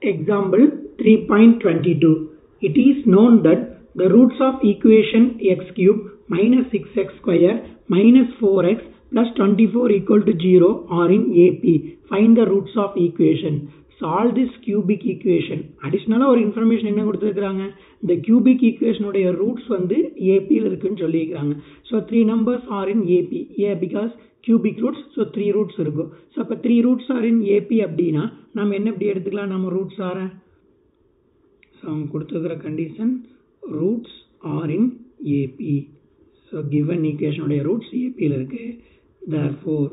Example 3.22. It is known that the roots of equation x cube minus 6x square minus 4x plus 24 equal to 0 are in AP. Find the roots of equation. Solve this cubic equation. அடிஷ்னலாக ஒரு information என்ன கொடுத்துருக்காங்க இந்த cubic ஈக்குவேஷனுடைய roots வந்து ஏபியில் இருக்குன்னு சொல்லியிருக்காங்க so three numbers are in AP A because cubic roots so three roots இருக்கும் ஸோ அப்போ three roots are in AP அப்படின்னா நம்ம என்ன இப்படி எடுத்துக்கலாம் நம்ம ரூட்ஸ் ஆர ஸோ அவங்க கொடுத்துருக்கிற condition roots are in AP so given ஈக்குவேஷனுடைய ரூட்ஸ் ஏபியில் இருக்கு therefore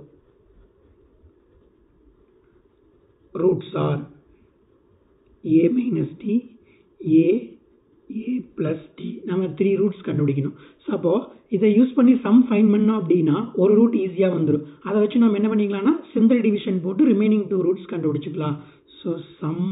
roots are A minus D A A plus D நம்ம த்ரீ ரூட்ஸ் கண்டுபிடிக்கணும் ஸோ அப்போது இதை யூஸ் பண்ணி சம் ஃபைன் பண்ணோம் அப்படின்னா ஒரு ரூட் ஈஸியாக வந்துடும் அதை வச்சு நம்ம என்ன பண்ணிக்கலாம்னா சிம்பிள் டிவிஷன் போட்டு ரிமைனிங் டூ ரூட்ஸ் கண்டுபிடிச்சிக்கலாம் so sum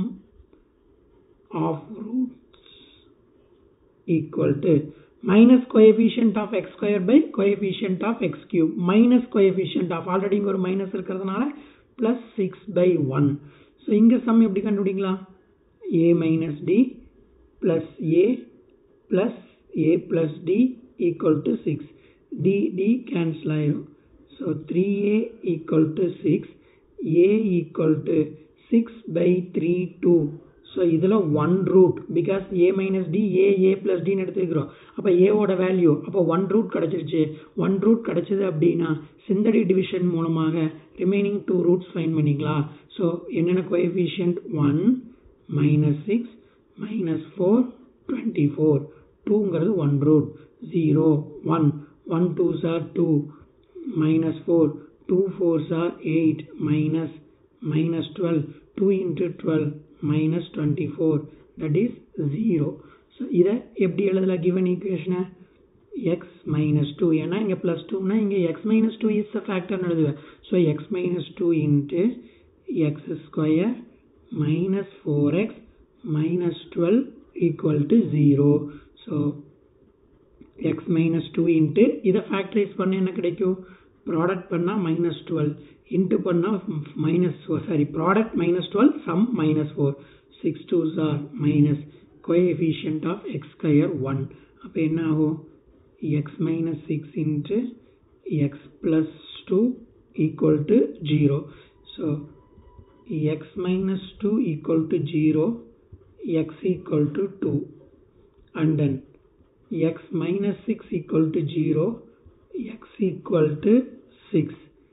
of roots equal to minus coefficient of x square by coefficient of x cube minus coefficient of already இங்கே ஒரு மைனஸ் இருக்கிறதுனால plus 6 by 1 ஸோ இங்கே சம் எப்படி கண்டுபிடிக்கலாம் a minus d plus a plus a plus d equal to 6 d d cancel ஆயிரும் so 3a equal to 6 a equal to 6 by 3 2 so இதில் one root because A minus D A A plus டின்னு எடுத்துருக்கிறோம் அப்போ ஏவோட value அப்போ one root கிடச்சிருச்சு one root கிடச்சிது அப்படின்னா சிந்தடி டிவிஷன் மூலமாக ரிமைனிங் டூ ரூட்ஸ் ஃபைன் பண்ணிக்கலாம் ஸோ என்னென்ன coefficient one minus six minus four twenty four டூங்கிறது one root zero one one two sir two minus four two four sir eight minus minus twelve two into twelve minus 24 that is 0 so இதை எப்படி எழுதலாம் given equation x minus 2 ஏன்னா இங்க plus 2 னா இங்க x minus 2 is a factor எழுதுவேன் so x minus 2 into x square minus 4x minus 12 equal to 0 so x minus 2 into இதை factorize பண்ண என்ன கிடைக்கும் ப்ராடக்ட் பண்ணால் மைனஸ் டுவெல் இன்ட்டு பண்ணால் minus four sorry product minus twelve sum minus four six two sir minus coefficient of X square one அப்போ என்ன ஆகும் X minus six into X plus two equal to zero so X minus two equal to zero X equal to two and then X minus six equal to zero x equal to 6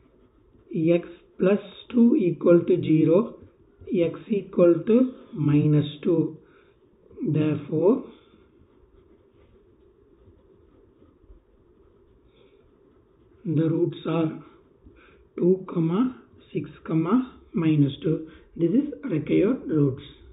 x plus 2 equal to 0 x equal to minus 2 therefore the roots are 2 comma 6 comma minus 2 this is required roots